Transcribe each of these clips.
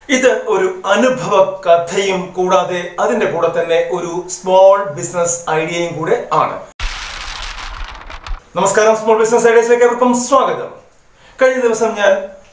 ഇത് ഒരു അനുഭവ കഥയും കൂടാതെ അതിന്റെ കൂടെ തന്നെ ഒരു സ്മോൾ ബിസിനസ് ഐഡിയയും കൂടെ ആണ് നമസ്കാരം സ്മോൾ ബിസിനസ് ഐഡിയസിലേക്ക് അവർക്കും സ്വാഗതം കഴിഞ്ഞ ദിവസം ഞാൻ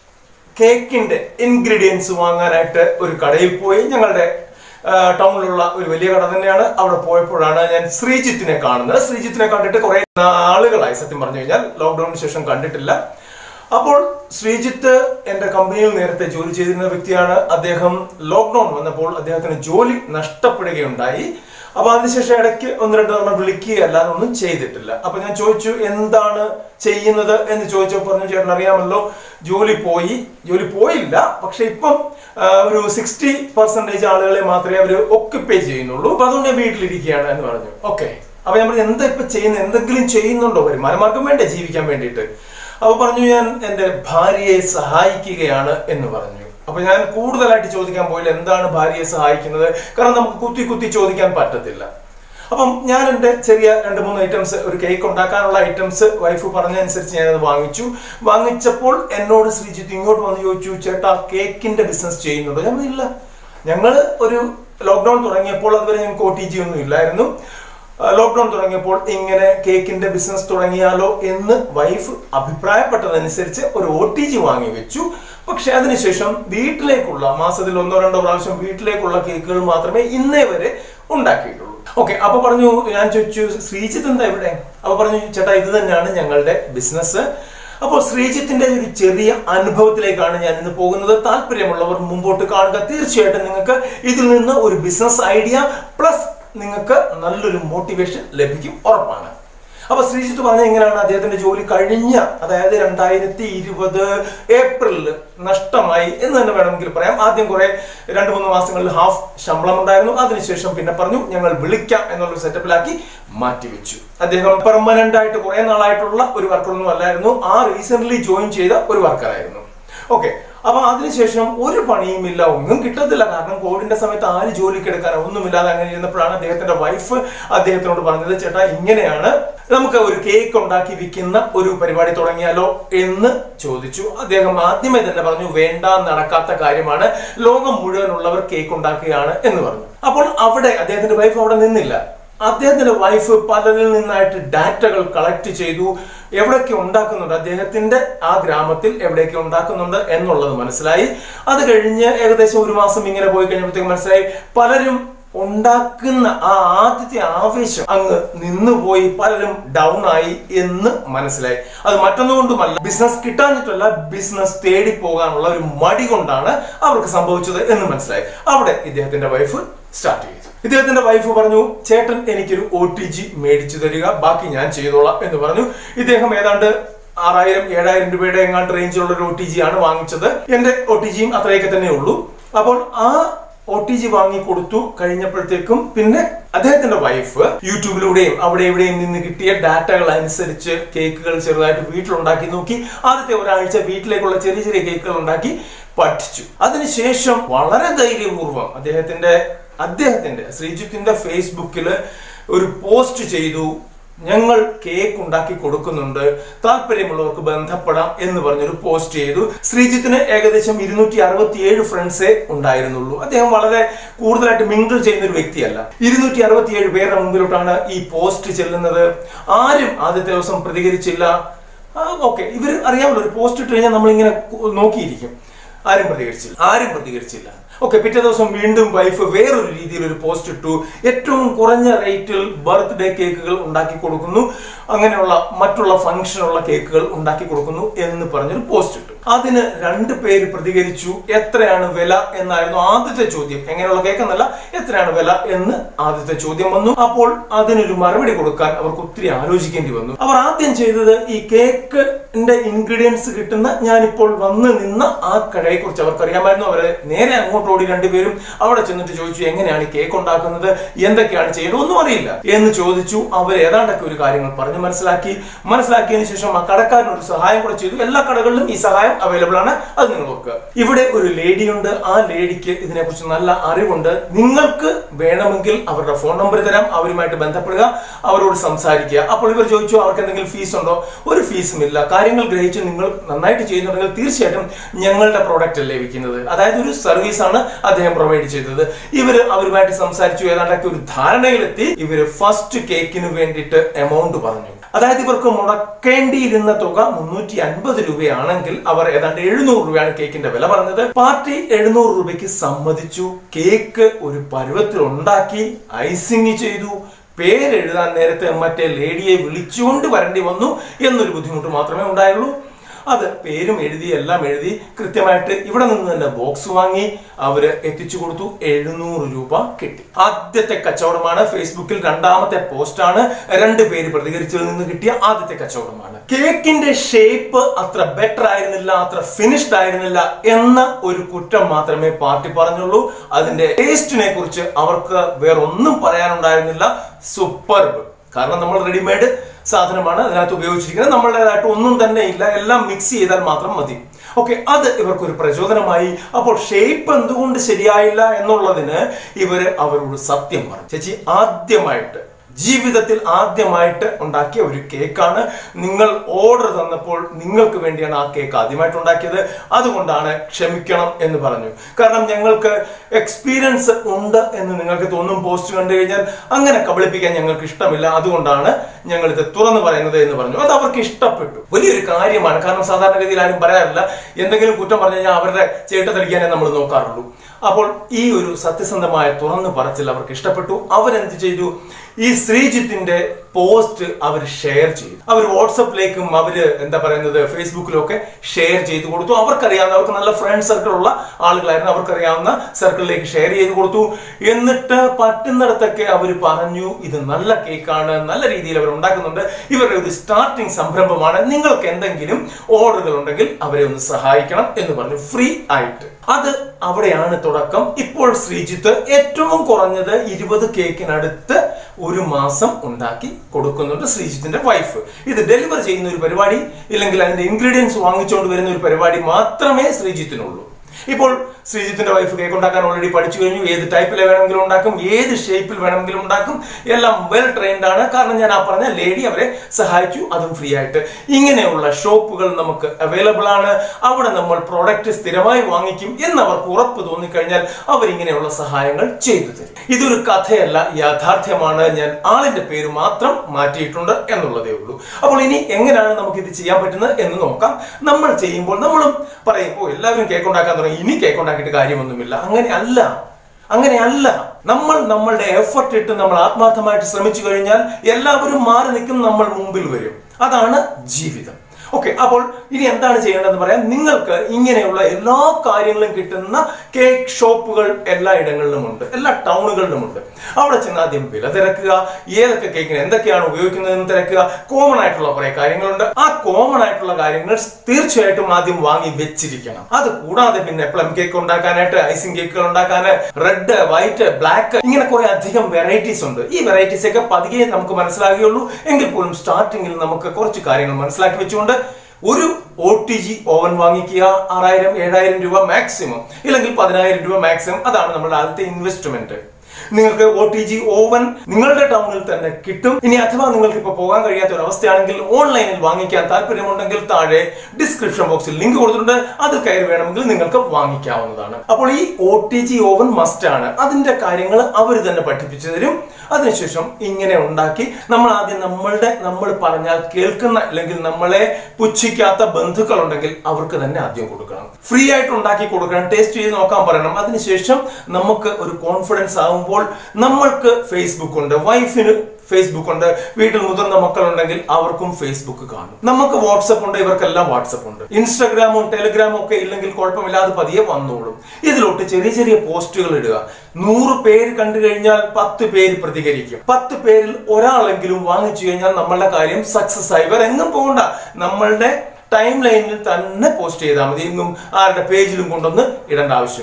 കേക്കിന്റെ ഇൻഗ്രീഡിയൻസ് വാങ്ങാനായിട്ട് ഒരു കടയിൽ പോയി ഞങ്ങളുടെ ആ, ടൗണിലുള്ള ഒരു വലിയ കട തന്നെയാണ് അവിടെ പോയപ്പോഴാണ് ഞാൻ ശ്രീജിത്തിനെ കാണുന്നത് ശ്രീജിത്തിനെ കണ്ടിട്ട് കുറെ നാളുകളായി സത്യം പറഞ്ഞു കഴിഞ്ഞാൽ ലോക്ക്ഡൌണിന് ശേഷം കണ്ടിട്ടില്ല അപ്പോൾ ശ്രീജിത്ത് എന്റെ കമ്പനിയിൽ നേരത്തെ ജോലി ചെയ്തിരുന്ന വ്യക്തിയാണ് അദ്ദേഹം ലോക്ക്ഡൌൺ വന്നപ്പോൾ അദ്ദേഹത്തിന് ജോലി നഷ്ടപ്പെടുകയുണ്ടായി അപ്പൊ അതിനുശേഷം ഇടയ്ക്ക് ഒന്ന് രണ്ട് തവണ വിളിക്കുക അല്ലാതെ ഒന്നും ചെയ്തിട്ടില്ല അപ്പൊ ഞാൻ ചോദിച്ചു എന്താണ് ചെയ്യുന്നത് എന്ന് ചോദിച്ചപ്പോൾ പറഞ്ഞു ചേട്ടൻ അറിയാമല്ലോ ജോലി പോയി ജോലി പോയില്ല പക്ഷെ ഇപ്പം ആ, ഒരു സിക്സ്റ്റി പെർസെന്റേജ് ആളുകളെ മാത്രമേ അവർ ഒക്കുപ്പേ ചെയ്യുന്നുള്ളൂ അപ്പൊ അതുകൊണ്ട് ഞാൻ വീട്ടിലിരിക്കുകയാണ് എന്ന് പറഞ്ഞു ഓക്കെ അപ്പൊ ഞാൻ പറഞ്ഞു എന്താ ഇപ്പൊ ചെയ്യുന്നത് എന്തെങ്കിലും ചെയ്യുന്നുണ്ടോ വരുമാനമാർഗം വേണ്ടേ ജീവിക്കാൻ വേണ്ടിയിട്ട് അപ്പൊ പറഞ്ഞു ഞാൻ എന്റെ ഭാര്യയെ സഹായിക്കുകയാണ് എന്ന് പറഞ്ഞു അപ്പൊ ഞാൻ കൂടുതലായിട്ട് ചോദിക്കാൻ പോയില്ല എന്താണ് ഭാര്യയെ സഹായിക്കുന്നത് കാരണം നമുക്ക് കുത്തി കുത്തി ചോദിക്കാൻ പറ്റത്തില്ല അപ്പം ഞാൻ എൻ്റെ ചെറിയ രണ്ട് മൂന്ന് ഐറ്റംസ് ഒരു കേക്ക് ഉണ്ടാക്കാനുള്ള ഐറ്റംസ് വൈഫ് പറഞ്ഞതനുസരിച്ച് ഞാനത് വാങ്ങിച്ചു വാങ്ങിച്ചപ്പോൾ എന്നോട് ശ്രീജിത്ത് ഇങ്ങോട്ട് വന്ന് ചോദിച്ചു ചേട്ടാ കേക്കിന്റെ ബിസിനസ് ചെയ്യുന്നുണ്ടോ ഞാൻ പറഞ്ഞു, ഇല്ല ഞങ്ങൾ ഒരു ലോക്ക്ഡൌൺ തുടങ്ങിയപ്പോൾ അതുവരെ ഞങ്ങൾക്ക് ഒ ടി ജി ഒന്നും ഇല്ലായിരുന്നു ലോക്ക്ഡൌൺ തുടങ്ങിയപ്പോൾ ഇങ്ങനെ കേക്കിന്റെ ബിസിനസ് തുടങ്ങിയാലോ എന്ന് വൈഫ് അഭിപ്രായപ്പെട്ടതനുസരിച്ച് ഒരു ഒ ടി ജി വാങ്ങി വെച്ചു പക്ഷെ അതിനുശേഷം വീട്ടിലേക്കുള്ള മാസത്തിൽ ഒന്നോ രണ്ടോ പ്രാവശ്യം വീട്ടിലേക്കുള്ള കേക്കുകൾ മാത്രമേ ഇന്നേ വരെ ഉണ്ടാക്കിയിട്ടുള്ളൂ ഓക്കെ അപ്പൊ പറഞ്ഞു ഞാൻ ചോദിച്ചു ശ്രീജിത്ത് എന്താ ഇവിടെ അപ്പൊ പറഞ്ഞു ചേട്ടാ ഇത് തന്നെയാണ് ഞങ്ങളുടെ ബിസിനസ് അപ്പോൾ ശ്രീജിത്തിന്റെ ഒരു ചെറിയ അനുഭവത്തിലേക്കാണ് ഞാൻ ഇന്ന് പോകുന്നത് താല്പര്യമുള്ളവർ മുമ്പോട്ട് കാണുക തീർച്ചയായിട്ടും നിങ്ങൾക്ക് ഇതിൽ നിന്ന് ഒരു ബിസിനസ് ഐഡിയ പ്ലസ് നിങ്ങൾക്ക് നല്ലൊരു മോട്ടിവേഷൻ ലഭിക്കും ഉറപ്പാണ് അപ്പൊ ശ്രീജിത്ത് പറഞ്ഞ എങ്ങനെയാണ് അദ്ദേഹത്തിന്റെ ജോലി കഴിഞ്ഞ അതായത് രണ്ടായിരത്തി ഇരുപത് ഏപ്രിലിൽ നഷ്ടമായി എന്ന് തന്നെ വേണമെങ്കിൽ പറയാം ആദ്യം കുറെ രണ്ട് മൂന്ന് മാസങ്ങളിൽ ഹാഫ് ശമ്പളം ഉണ്ടായിരുന്നു അതിനുശേഷം പിന്നെ പറഞ്ഞു ഞങ്ങൾ വിളിക്കാം എന്നുള്ള സെറ്റപ്പിലാക്കി മാറ്റിവെച്ചു അദ്ദേഹം പെർമനന്റ് ആയിട്ട് കുറെ നാളായിട്ടുള്ള ഒരു വർക്കറൊന്നും അല്ലായിരുന്നു ആ റീസെന്റ് ജോയിൻ ചെയ്ത ഒരു വർക്കറായിരുന്നു ഓക്കെ അപ്പൊ അതിനുശേഷം ഒരു പണിയുമില്ല ഒന്നും കിട്ടത്തില്ല കാരണം കോവിഡിന്റെ സമയത്ത് ആര് ജോലിക്ക് എടുക്കാനോ ഒന്നുമില്ലാതെ അങ്ങനെ ഇരുന്നപ്പോഴാണ് അദ്ദേഹത്തിന്റെ വൈഫ് അദ്ദേഹത്തിനോട് പറഞ്ഞത് ചേട്ടാ ഇങ്ങനെയാണ് നമുക്ക് ഒരു കേക്ക് ഉണ്ടാക്കി വിൽക്കുന്ന ഒരു പരിപാടി തുടങ്ങിയാലോ എന്ന് ചോദിച്ചു അദ്ദേഹം ആദ്യമേ തന്നെ പറഞ്ഞു വേണ്ട നടക്കാത്ത കാര്യമാണ് ലോകം മുഴുവനുള്ളവർ കേക്ക് ഉണ്ടാക്കുകയാണ് എന്ന് പറഞ്ഞു അപ്പോൾ അവിടെ അദ്ദേഹത്തിന്റെ വൈഫ് അവിടെ നിന്നില്ല അദ്ദേഹത്തിന്റെ വൈഫ് പലരിൽ നിന്നായിട്ട് ഡാറ്റകൾ കളക്ട് ചെയ്തു എവിടെയൊക്കെ ഉണ്ടാക്കുന്നുണ്ട് അദ്ദേഹത്തിന്റെ ആ ഗ്രാമത്തിൽ എവിടെയൊക്കെ ഉണ്ടാക്കുന്നുണ്ട് എന്നുള്ളത് മനസ്സിലായി അത് കഴിഞ്ഞ് ഏകദേശം ഒരു മാസം ഇങ്ങനെ പോയി കഴിഞ്ഞപ്പോഴത്തേക്ക് മനസ്സിലായി പലരും ഉണ്ടാക്കുന്ന ആ ആദ്യത്തെ ആവേശം അങ്ങ് നിന്നുപോയി പലരും ഡൗൺ ആയി എന്ന് മനസ്സിലായി അത് മറ്റൊന്നുകൊണ്ടുമല്ല ബിസിനസ് കിട്ടാഞ്ഞിട്ടല്ല ബിസിനസ് തേടി പോകാനുള്ള ഒരു മടി കൊണ്ടാണ് അവർക്ക് സംഭവിച്ചത് എന്ന് മനസ്സിലായി അവിടെ ഇദ്ദേഹത്തിന്റെ വൈഫ് സ്റ്റാർട്ട് ചെയ്തു ഇദ്ദേഹത്തിന്റെ വൈഫ് പറഞ്ഞു ചേട്ടൻ എനിക്കൊരു ഒ ടി ജി മേടിച്ചു തരിക ബാക്കി ഞാൻ ചെയ്തോളാം എന്ന് പറഞ്ഞു ഇദ്ദേഹം ഏതാണ്ട് ആറായിരം ഏഴായിരം രൂപയുടെ എങ്ങാണ്ട് റേഞ്ചിലുള്ള ഒരു ഒ ടി ജി ആണ് വാങ്ങിച്ചത് എന്റെ ഒ ടി ജിയും അത്രയൊക്കെ തന്നെ ഉള്ളൂ അപ്പോൾ ആ ഒ ടി ജി വാങ്ങി കൊടുത്തു കഴിഞ്ഞപ്പോഴത്തേക്കും പിന്നെ അദ്ദേഹത്തിന്റെ വൈഫ് യൂട്യൂബിലൂടെയും അവിടെ ഇവിടെയും നിന്ന് കിട്ടിയ ഡാറ്റകൾ അനുസരിച്ച് കേക്കുകൾ ചെറുതായിട്ട് വീട്ടിലുണ്ടാക്കി നോക്കി ആദ്യത്തെ ഒരാഴ്ച വീട്ടിലേക്കുള്ള ചെറിയ ചെറിയ കേക്കുകൾ ഉണ്ടാക്കി പഠിച്ചു അതിനുശേഷം വളരെ ധൈര്യപൂർവ്വം അദ്ദേഹത്തിന്റെ അദ്ദേഹത്തിന്റെ ശ്രീജിത്തിന്റെ ഫേസ്ബുക്കിൽ ഒരു പോസ്റ്റ് ചെയ്തു ഞങ്ങൾ കേക്ക് ഉണ്ടാക്കി കൊടുക്കുന്നുണ്ട് താല്പര്യമുള്ളവർക്ക് ബന്ധപ്പെടാം എന്ന് പറഞ്ഞൊരു പോസ്റ്റ് ചെയ്തു ശ്രീജിത്തിന് ഏകദേശം ഇരുന്നൂറ്റി അറുപത്തി ഏഴ് ഫ്രണ്ട്സേ ഉണ്ടായിരുന്നുള്ളൂ അദ്ദേഹം വളരെ കൂടുതലായിട്ട് മിങ്കിൾ ചെയ്യുന്ന ഒരു വ്യക്തിയല്ല ഇരുന്നൂറ്റി അറുപത്തി ഏഴ് പേരുടെ മുമ്പിലോട്ടാണ് ഈ പോസ്റ്റ് ചെല്ലുന്നത് ആരും ആദ്യത്തെ ദിവസം പ്രതികരിച്ചില്ല ഓക്കെ ഇവർ അറിയാമല്ലോ ഒരു പോസ്റ്റ് ഇട്ട് കഴിഞ്ഞാൽ നമ്മളിങ്ങനെ നോക്കിയിരിക്കും ആരും പ്രതികരിച്ചില്ല ആരും പ്രതികരിച്ചില്ല ഓക്കെ പിറ്റേ ദിവസം വീണ്ടും വൈഫ് വേറൊരു രീതിയിൽ ഒരു പോസ്റ്റ് ഇട്ടു ഏറ്റവും കുറഞ്ഞ റേറ്റിൽ ബർത്ത്ഡേ കേക്കുകൾ ഉണ്ടാക്കി കൊടുക്കുന്നു അങ്ങനെയുള്ള മറ്റുള്ള ഫംഗ്ഷനുള്ള കേക്കുകൾ ഉണ്ടാക്കി കൊടുക്കുന്നു എന്ന് പറഞ്ഞൊരു പോസ്റ്റ് ഇട്ടു അതിന് രണ്ട് പേര് പ്രതികരിച്ചു എത്രയാണ് വില എന്നായിരുന്നു ആദ്യത്തെ ചോദ്യം എങ്ങനെയുള്ള കേക്ക് എന്നല്ല എത്രയാണ് വില എന്ന് ആദ്യത്തെ ചോദ്യം വന്നു അപ്പോൾ അതിനൊരു മറുപടി കൊടുക്കാൻ അവർക്ക് ഒത്തിരി ആലോചിക്കേണ്ടി വന്നു അവർ ആദ്യം ചെയ്തത് ഈ കേക്കിന്റെ ഇൻഗ്രീഡിയൻസ് കിട്ടുന്ന ഞാനിപ്പോൾ വന്ന് നിന്ന ആ കടയെ കുറിച്ച് അവർക്ക് അറിയാമായിരുന്നു അവരെ നേരെ അങ്ങോട്ട് അങ്ങോട്ട് ഓടി രണ്ടുപേരും അവിടെ ചെന്നിട്ട് ചോദിച്ചു എങ്ങനെയാണ് ഈ കേക്ക് ഉണ്ടാക്കുന്നത് എന്തൊക്കെയാണ് ചെയ്യേണ്ടത് ഒന്നും അറിയില്ല എന്ന് ചോദിച്ചു അവർ ഏതാണ്ടൊക്കെ ഒരു കാര്യങ്ങൾ പറഞ്ഞു മനസ്സിലാക്കി മനസ്സിലാക്കിയതിനു ശേഷം ആ കടക്കാരൻ ഒരു സഹായം കൂടെ ചെയ്തു എല്ലാ കടകളിലും ഈ സഹായം അവൈലബിൾ ആണ് അത് നിങ്ങൾ ഓർക്കുക ഇവിടെ ഒരു ലേഡി ഉണ്ട് ആ ലേഡിക്ക് ഇതിനെക്കുറിച്ച് നല്ല അറിവുണ്ട് നിങ്ങൾക്ക് വേണമെങ്കിൽ അവരുടെ ഫോൺ നമ്പർ തരാം അവരുമായിട്ട് ബന്ധപ്പെടുക അവരോട് സംസാരിക്കുക അപ്പോൾ ഇവർ ചോദിച്ചു അവർക്ക് എന്തെങ്കിലും ഫീസ് ഉണ്ടോ ഒരു ഫീസും ഇല്ല കാര്യങ്ങൾ ഗ്രഹിച്ച് നിങ്ങൾ നന്നായിട്ട് ചെയ്യുന്നുണ്ടെങ്കിൽ തീർച്ചയായിട്ടും ഞങ്ങളുടെ പ്രോഡക്റ്റ് അല്ലേ വിൽക്കുന്നത് അതായത് ഒരു സർവീസ് ആണ് അദ്ദേഹം പ്രൊവൈഡ് ചെയ്തത് ഇവർ അവരുമായിട്ട് സംസാരിച്ചു ഏതാണ്ടൊക്കെ ഒരു ധാരണയിലെത്തി ഇവര് ഫസ്റ്റ് കേക്കിന് വേണ്ടിയിട്ട് എമൗണ്ട് പറഞ്ഞു അതായത് ഇവർക്ക് മുടക്കേണ്ടിയിരുന്ന തുക മുന്നൂറ്റി അൻപത് രൂപയാണെങ്കിൽ അവർ ഏതാണ്ട് എഴുന്നൂറ് രൂപയാണ് കേക്കിന്റെ വില പറഞ്ഞത് പാർട്ടി എഴുന്നൂറ് രൂപയ്ക്ക് സമ്മതിച്ചു കേക്ക് ഒരു പരുവത്തിൽ ഉണ്ടാക്കി ഐസിങ് ചെയ്തു പേരെഴുതാൻ നേരത്തെ മറ്റേ ലേഡിയെ വിളിച്ചുകൊണ്ട് വരേണ്ടി വന്നു എന്നൊരു ബുദ്ധിമുട്ട് മാത്രമേ ഉണ്ടായുള്ളൂ അത് പേരും എഴുതി എല്ലാം എഴുതി കൃത്യമായിട്ട് ഇവിടെ നിന്ന് തന്നെ ബോക്സ് വാങ്ങി അവര് എത്തിച്ചു കൊടുത്തു എഴുന്നൂറ് രൂപ കിട്ടി ആദ്യത്തെ കച്ചവടമാണ് ഫേസ്ബുക്കിൽ രണ്ടാമത്തെ പോസ്റ്റാണ് രണ്ട് പേര് പ്രതികരിച്ചതിൽ നിന്ന് കിട്ടിയ ആദ്യത്തെ കച്ചവടമാണ് കേക്കിന്റെ ഷേപ്പ് അത്ര ബെറ്റർ ആയിരുന്നില്ല അത്ര ഫിനിഷ്ഡ് ആയിരുന്നില്ല എന്ന ഒരു കുറ്റം മാത്രമേ പാർട്ടി പറഞ്ഞുള്ളൂ അതിന്റെ ടേസ്റ്റിനെ കുറിച്ച് അവർക്ക് വേറൊന്നും പറയാനുണ്ടായിരുന്നില്ല സൂപ്പർബ് കാരണം നമ്മൾ റെഡിമെയ്ഡ് സാധനമാണ് അതിനകത്ത് ഉപയോഗിച്ചിരിക്കുന്നത് നമ്മളുടേതായിട്ട് ഒന്നും തന്നെ ഇല്ല എല്ലാം മിക്സ് ചെയ്താൽ മാത്രം മതി ഓക്കെ അത് ഇവർക്കൊരു പ്രചോദനമായി അപ്പോൾ ഷേപ്പ് എന്തുകൊണ്ട് ശരിയായില്ല എന്നുള്ളതിന് ഇവര് അവരോട് സത്യം പറഞ്ഞു ചേച്ചി ആദ്യമായിട്ട് ജീവിതത്തിൽ ആദ്യമായിട്ട് ഉണ്ടാക്കിയ ഒരു കേക്കാണ് നിങ്ങൾ ഓർഡർ തന്നപ്പോൾ നിങ്ങൾക്ക് വേണ്ടിയാണ് ആ കേക്ക് ആദ്യമായിട്ട് ഉണ്ടാക്കിയത് അതുകൊണ്ടാണ് ക്ഷമിക്കണം എന്ന് പറഞ്ഞു കാരണം ഞങ്ങൾക്ക് എക്സ്പീരിയൻസ് ഉണ്ട് എന്ന് നിങ്ങൾക്ക് തോന്നും പോസ്റ്റ് കണ്ടു കഴിഞ്ഞാൽ അങ്ങനെ കബളിപ്പിക്കാൻ ഞങ്ങൾക്ക് ഇഷ്ടമില്ല അതുകൊണ്ടാണ് ഞങ്ങൾ ഇത് തുറന്നു പറയുന്നത് എന്ന് പറഞ്ഞു അത് അവർക്ക് ഇഷ്ടപ്പെട്ടു വലിയൊരു കാര്യമാണ് കാരണം സാധാരണഗതിയിൽ ആരും പറയാറില്ല എന്തെങ്കിലും കുറ്റം പറഞ്ഞു കഴിഞ്ഞാൽ അവരുടെ ചേട്ടത്തടിക്കാനേ നമ്മൾ നോക്കാറുള്ളൂ അപ്പോൾ ഈ ഒരു സത്യസന്ധമായ തുറന്നു പറച്ചിൽ അവർക്ക് ഇഷ്ടപ്പെട്ടു അവരെന്ത് ചെയ്തു ഈ ശ്രീജിത്തിന്റെ പോസ്റ്റ് അവർ ഷെയർ ചെയ്തു അവർ വാട്സപ്പിലേക്കും അവര് എന്താ പറയുന്നത് ഫേസ്ബുക്കിലും ഒക്കെ ഷെയർ ചെയ്തു കൊടുത്തു അവർക്കറിയാവുന്ന അവർക്ക് നല്ല ഫ്രണ്ട് സർക്കിൾ ഉള്ള ആളുകളായിരുന്നു അവർക്കറിയാവുന്ന സർക്കിളിലേക്ക് ഷെയർ ചെയ്ത് കൊടുത്തു എന്നിട്ട് പറ്റുന്നിടത്തൊക്കെ അവർ പറഞ്ഞു ഇത് നല്ല കേക്കാണ് നല്ല രീതിയിൽ അവർ ഉണ്ടാക്കുന്നുണ്ട് ഇവരുടെ ഒരു സ്റ്റാർട്ടിംഗ് സംരംഭമാണ് നിങ്ങൾക്ക് എന്തെങ്കിലും ഓർഡറുകൾ ഉണ്ടെങ്കിൽ അവരെ ഒന്ന് സഹായിക്കണം എന്ന് പറഞ്ഞു ഫ്രീ ആയിട്ട് അത് അവിടെയാണ് തുടക്കം ഇപ്പോൾ ശ്രീജിത്ത് ഏറ്റവും കുറഞ്ഞത് ഇരുപത് കേക്കിനടുത്ത് ഒരു മാസം ഉണ്ടാക്കി കൊടുക്കുന്നുണ്ട് ശ്രീജിത്തിന്റെ വൈഫ് ഇത് ഡെലിവർ ചെയ്യുന്ന ഒരു പരിപാടി ഇല്ലെങ്കിൽ അതിന്റെ ഇൻഗ്രീഡിയൻസ് വാങ്ങിച്ചുകൊണ്ട് വരുന്ന ഒരു പരിപാടി മാത്രമേ ശ്രീജിത്തിനുള്ളൂ ഇപ്പോൾ ശ്രീജിത്തിന്റെ വൈഫ് കേക്ക് ഉണ്ടാക്കാൻ ഓൾറെഡി പഠിച്ചു കഴിഞ്ഞു ഏത് ടൈപ്പിൽ വേണമെങ്കിലും ഉണ്ടാക്കും ഏത് ഷേപ്പിൽ വേണമെങ്കിലും ഉണ്ടാക്കും എല്ലാം വെൽ ട്രെയിൻഡ് ആണ് കാരണം ഞാൻ ആ പറഞ്ഞ ലേഡി അവരെ സഹായിച്ചു അതും ഫ്രീ ആയിട്ട് ഇങ്ങനെയുള്ള ഷോപ്പുകൾ നമുക്ക് അവൈലബിൾ ആണ് അവിടെ നമ്മൾ പ്രോഡക്റ്റ് സ്ഥിരമായി വാങ്ങിക്കും എന്നവർക്ക് ഉറപ്പ് തോന്നിക്കഴിഞ്ഞാൽ അവർ ഇങ്ങനെയുള്ള സഹായങ്ങൾ ചെയ്തു തരും ഇതൊരു കഥയല്ല യാഥാർത്ഥ്യമാണ് ഞാൻ ആളിന്റെ പേര് മാത്രം മാറ്റിയിട്ടുണ്ട് എന്നുള്ളതേ ഉള്ളൂ അപ്പോൾ ഇനി എങ്ങനെയാണ് നമുക്ക് ഇത് ചെയ്യാൻ പറ്റുന്നത് എന്ന് നോക്കാം നമ്മൾ ചെയ്യുമ്പോൾ നമ്മളും പറയും ഓ എല്ലാവരും കേക്ക് ഉണ്ടാക്കാൻ തുടങ്ങി ഇനി കേക്ക് ഉണ്ടാക്കിയിട്ട് കാര്യമൊന്നുമില്ല അങ്ങനെ അല്ല അങ്ങനെയല്ല നമ്മൾ നമ്മളുടെ എഫർട്ട് ഇട്ട് നമ്മൾ ആത്മാർത്ഥമായിട്ട് ശ്രമിച്ചു കഴിഞ്ഞാൽ എല്ലാവരും മാറി നിൽക്കും നമ്മൾ മുമ്പിൽ വരും അതാണ് ജീവിതം ഓക്കെ അപ്പോൾ ഇനി എന്താണ് ചെയ്യേണ്ടതെന്ന് പറയാം നിങ്ങൾക്ക് ഇങ്ങനെയുള്ള എല്ലാ കാര്യങ്ങളും കിട്ടുന്ന കേക്ക് ഷോപ്പുകൾ എല്ലാ ഇടങ്ങളിലും ഉണ്ട് എല്ലാ ടൗണുകളിലും ഉണ്ട് അവിടെ ചെന്ന് ആദ്യം വില തിരക്കുക ഏതൊക്കെ കേക്കിന് എന്തൊക്കെയാണ് ഉപയോഗിക്കുന്നതെന്ന് തിരക്കുക കോമൺ ആയിട്ടുള്ള കുറെ കാര്യങ്ങളുണ്ട് ആ കോമൺ ആയിട്ടുള്ള കാര്യങ്ങൾ തീർച്ചയായിട്ടും ആദ്യം വാങ്ങി വെച്ചിരിക്കണം അത് കൂടാതെ പിന്നെ പ്ലം കേക്ക് ഉണ്ടാക്കാനായിട്ട് ഐസിംഗ് കേക്കുകൾ ഉണ്ടാക്കാൻ റെഡ് വൈറ്റ് ബ്ലാക്ക് ഇങ്ങനെ കുറെ അധികം വെറൈറ്റീസ് ഉണ്ട് ഈ വെറൈറ്റീസ് ഒക്കെ പതിയെ നമുക്ക് മനസ്സിലാകുകയുള്ളൂ എങ്കിൽ പോലും സ്റ്റാർട്ടിങ്ങിൽ നമുക്ക് കുറച്ച് കാര്യങ്ങൾ മനസ്സിലാക്കി വെച്ചുകൊണ്ട് ഒരു ഒ ടി ജി ഓവൻ വാങ്ങിക്കുക ആറായിരം ഏഴായിരം രൂപ മാക്സിമം ഇല്ലെങ്കിൽ പതിനായിരം രൂപ മാക്സിമം അതാണ് നമ്മുടെ ആദ്യത്തെ ഇൻവെസ്റ്റ്മെന്റ് നിങ്ങൾക്ക് ഒ ടി ജി ഓവൻ നിങ്ങളുടെ ടൗണിൽ തന്നെ കിട്ടും ഇനി അഥവാ നിങ്ങൾക്ക് ഇപ്പോൾ പോകാൻ കഴിയാത്ത ഒരു അവസ്ഥയാണെങ്കിൽ ഓൺലൈനിൽ വാങ്ങിക്കാൻ താല്പര്യമുണ്ടെങ്കിൽ താഴെ ഡിസ്ക്രിപ്ഷൻ ബോക്സിൽ ലിങ്ക് കൊടുത്തിട്ടുണ്ട് അത് കയറി വേണമെങ്കിൽ നിങ്ങൾക്ക് വാങ്ങിക്കാവുന്നതാണ് അപ്പോൾ ഈ O T G oven must ആണ് അതിന്റെ കാര്യങ്ങൾ അവർ തന്നെ പഠിപ്പിച്ചു തരും അതിനുശേഷം ഇങ്ങനെ ഉണ്ടാക്കി നമ്മൾ ആദ്യം നമ്മളുടെ നമ്മൾ പറഞ്ഞാൽ കേൾക്കുന്ന അല്ലെങ്കിൽ നമ്മളെ പുച്ഛിക്കാത്ത ബന്ധുക്കൾ ഉണ്ടെങ്കിൽ അവർക്ക് തന്നെ ആദ്യം കൊടുക്കണം ഫ്രീ ആയിട്ട് ഉണ്ടാക്കി കൊടുക്കണം ടേസ്റ്റ് ചെയ്ത് നോക്കാൻ പറയണം അതിനുശേഷം നമുക്ക് ഒരു കോൺഫിഡൻസ് ആകുമ്പോൾ നമ്മൾക്ക് ഫേസ്ബുക്ക് ഉണ്ട് വൈഫിന് ഫേസ്ബുക്ക് ഉണ്ട് വീട്ടിൽ മുതിർന്ന മക്കളുണ്ടെങ്കിൽ അവർക്കും ഫേസ്ബുക്ക് കാണും നമുക്ക് വാട്സപ്പ് ഉണ്ട് ഇവർക്കെല്ലാം വാട്സപ്പ് ഉണ്ട് ഇൻസ്റ്റാഗ്രാമും ടെലിഗ്രാമും ഒക്കെ ഇല്ലെങ്കിൽ കുഴപ്പമില്ലാതെ പതിയെ വന്നോളും ഇതിലോട്ട് ചെറിയ ചെറിയ പോസ്റ്റുകൾ ഇടുക നൂറ് പേര് കണ്ടു കഴിഞ്ഞാൽ പത്ത് പേര് പ്രതികരിക്കും പത്ത് പേരിൽ ഒരാളെങ്കിലും വാങ്ങിച്ചു കഴിഞ്ഞാൽ നമ്മളുടെ കാര്യം സക്സസ് ആയി വേറെ എങ്ങും പോകണ്ട നമ്മളുടെ ടൈം ലൈനിൽ തന്നെ പോസ്റ്റ് ചെയ്താൽ മതി എങ്ങും ആരുടെ പേജിലും കൊണ്ടൊന്ന് ഇടേണ്ട ആവശ്യമില്ല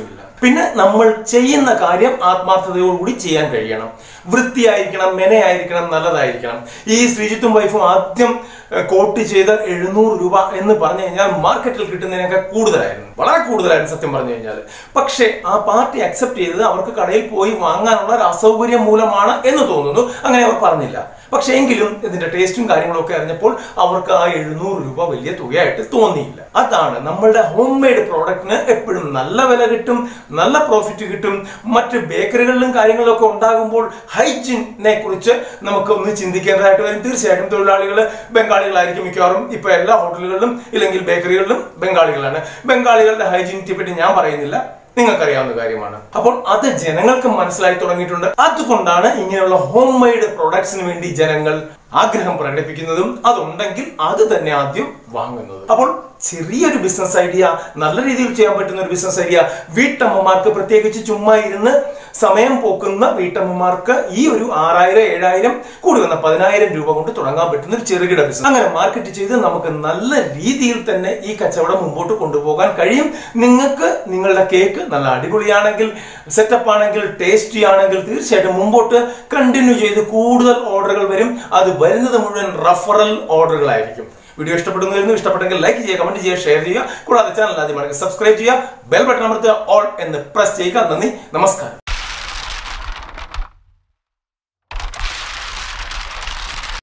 പിന്നെ നമ്മൾ ചെയ്യുന്ന കാര്യം ആത്മാർത്ഥതയോടുകൂടി ചെയ്യാൻ കഴിയണം വൃത്തിയായിരിക്കണം മെനയായിരിക്കണം നല്ലതായിരിക്കണം ഈ ശ്രീജിത്തും വൈഫും ആദ്യം ഏഹ്, കോട്ട് ചെയ്ത എഴുന്നൂറ് രൂപ എന്ന് പറഞ്ഞു കഴിഞ്ഞാൽ മാർക്കറ്റിൽ കിട്ടുന്നതിനേക്കാൾ കൂടുതലായിരുന്നു വളരെ കൂടുതലായിരുന്നു സത്യം പറഞ്ഞു കഴിഞ്ഞാൽ പക്ഷേ ആ പാർട്ടി അക്സെപ്റ്റ് ചെയ്തത് അവർക്ക് കടയിൽ പോയി വാങ്ങാനുള്ള ഒരു അസൗകര്യം മൂലമാണ് എന്ന് തോന്നുന്നു അങ്ങനെ അവർ പറഞ്ഞില്ല പക്ഷേ എങ്കിലും ഇതിന്റെ ടേസ്റ്റും കാര്യങ്ങളൊക്കെ അറിഞ്ഞപ്പോൾ അവർക്ക് ആ എഴുന്നൂറ് രൂപ വലിയ തുകയായിട്ട് തോന്നിയില്ല അതാണ് നമ്മളുടെ ഹോം മെയ്ഡ് പ്രോഡക്റ്റിന് എപ്പോഴും നല്ല വില കിട്ടും നല്ല പ്രോഫിറ്റ് കിട്ടും മറ്റ് ബേക്കറികളിലും കാര്യങ്ങളിലൊക്കെ ഉണ്ടാകുമ്പോൾ ഹൈജീനെ കുറിച്ച് നമുക്ക് ഒന്ന് ചിന്തിക്കേണ്ടതായിട്ട് വരും തീർച്ചയായിട്ടും തൊഴിലാളികൾ ബംഗാളികളായിരിക്കും മിക്കവാറും ഇപ്പൊ എല്ലാ ഹോട്ടലുകളിലും ഇല്ലെങ്കിൽ ബേക്കറികളിലും ബംഗാളികളാണ് ബംഗാളികളുടെ ഹൈജീനിറ്റിയെ പറ്റി ഞാൻ പറയുന്നില്ല നിങ്ങൾക്കറിയാവുന്ന കാര്യമാണ് അപ്പോൾ അത് ജനങ്ങൾക്ക് മനസ്സിലായി തുടങ്ങിയിട്ടുണ്ട് അതുകൊണ്ടാണ് ഇങ്ങനെയുള്ള ഹോം മെയ്ഡ് പ്രോഡക്ട്സിന് വേണ്ടി ജനങ്ങൾ ആഗ്രഹം പ്രകടിപ്പിക്കുന്നതും അതുണ്ടെങ്കിൽ അത് തന്നെ ആദ്യം വാങ്ങുന്നത് അപ്പോൾ ചെറിയൊരു ബിസിനസ് ഐഡിയ നല്ല രീതിയിൽ ചെയ്യാൻ പറ്റുന്ന ഒരു ബിസിനസ് ഐഡിയ വീട്ടമ്മമാർക്ക് പ്രത്യേകിച്ച് ചുമ്മാ ഇരുന്ന് സമയം പോക്കുന്ന വീട്ടമ്മമാർക്ക് ഈ ഒരു ആറായിരം ഏഴായിരം കൂടി വന്ന പതിനായിരം രൂപ കൊണ്ട് തുടങ്ങാൻ പറ്റുന്ന ഒരു ചെറുകിട ബിസിനസ് അങ്ങനെ മാർക്കറ്റ് ചെയ്ത് നമുക്ക് നല്ല രീതിയിൽ തന്നെ ഈ കച്ചവടം മുമ്പോട്ട് കൊണ്ടുപോകാൻ കഴിയും നിങ്ങൾക്ക് നിങ്ങളുടെ കേക്ക് നല്ല അടിപൊളിയാണെങ്കിൽ സെറ്റപ്പ് ആണെങ്കിൽ ടേസ്റ്റി ആണെങ്കിൽ തീർച്ചയായിട്ടും മുമ്പോട്ട് കണ്ടിന്യൂ ചെയ്ത് കൂടുതൽ ഓർഡറുകൾ വരും അത് വരുന്നത് മുഴുവൻ റഫറൽ ഓർഡറുകളായിരിക്കും വീഡിയോ ഇഷ്ടപ്പെടുന്നതായിരുന്നു ഇഷ്ടപ്പെട്ടെങ്കിൽ ലൈക്ക് ചെയ്യുക കമന്റ് ചെയ്യുക ഷെയർ ചെയ്യുക കൂടാതെ ചാനൽ ആദ്യമാണെങ്കിൽ സബ്സ്ക്രൈബ് ചെയ്യുക ബെൽ ബട്ടൺ അമർത്തുക ഓൾ എന്ന് പ്രസ് ചെയ്യുക നന്ദി നമസ്കാരം